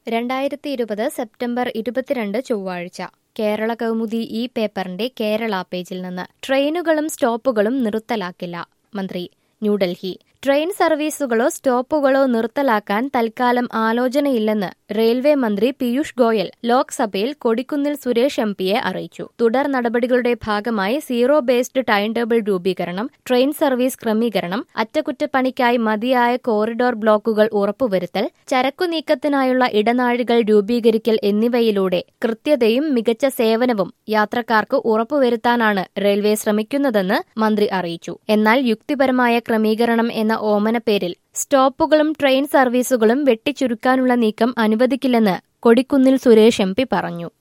രണ്ടായിരത്തി ഇരുപത് സെപ്റ്റംബർ ഇരുപത്തിരണ്ട് ചൊവ്വാഴ്ച കേരള കൗമുദി ഈ പേപ്പറിന്റെ കേരള പേജിൽ നിന്ന് ട്രെയിനുകളും സ്റ്റോപ്പുകളും നിർത്തലാക്കില്ല മന്ത്രി ന്യൂഡൽഹി ട്രെയിൻ സർവീസുകളോ സ്റ്റോപ്പുകളോ നിർത്തലാക്കാൻ തൽക്കാലം ആലോചനയില്ലെന്ന് റെയിൽവേ മന്ത്രി പീയൂഷ് ഗോയൽ ലോക്സഭയിൽ കൊടിക്കുന്നിൽ സുരേഷ് എം പിയെ അറിയിച്ചു തുടർ നടപടികളുടെ ഭാഗമായി സീറോ ബേസ്ഡ് ടൈം ടേബിൾ രൂപീകരണം ട്രെയിൻ സർവീസ് ക്രമീകരണം അറ്റകുറ്റപ്പണിക്കായി മതിയായ കോറിഡോർ ബ്ലോക്കുകൾ ഉറപ്പുവരുത്തൽ ചരക്കു നീക്കത്തിനായുള്ള ഇടനാഴികൾ രൂപീകരിക്കൽ എന്നിവയിലൂടെ കൃത്യതയും മികച്ച സേവനവും യാത്രക്കാർക്ക് ഉറപ്പുവരുത്താനാണ് റെയിൽവേ ശ്രമിക്കുന്നതെന്ന് മന്ത്രി അറിയിച്ചു എന്നാൽ യുക്തിപരമായ ക്രമീകരണം എന്ന ഓമനപ്പേരിൽ സ്റ്റോപ്പുകളും ട്രെയിൻ സർവീസുകളും വെട്ടിച്ചുരുക്കാനുള്ള നീക്കം അനുവദിക്കില്ലെന്ന് കൊടിക്കുന്നിൽ സുരേഷ് എം പറഞ്ഞു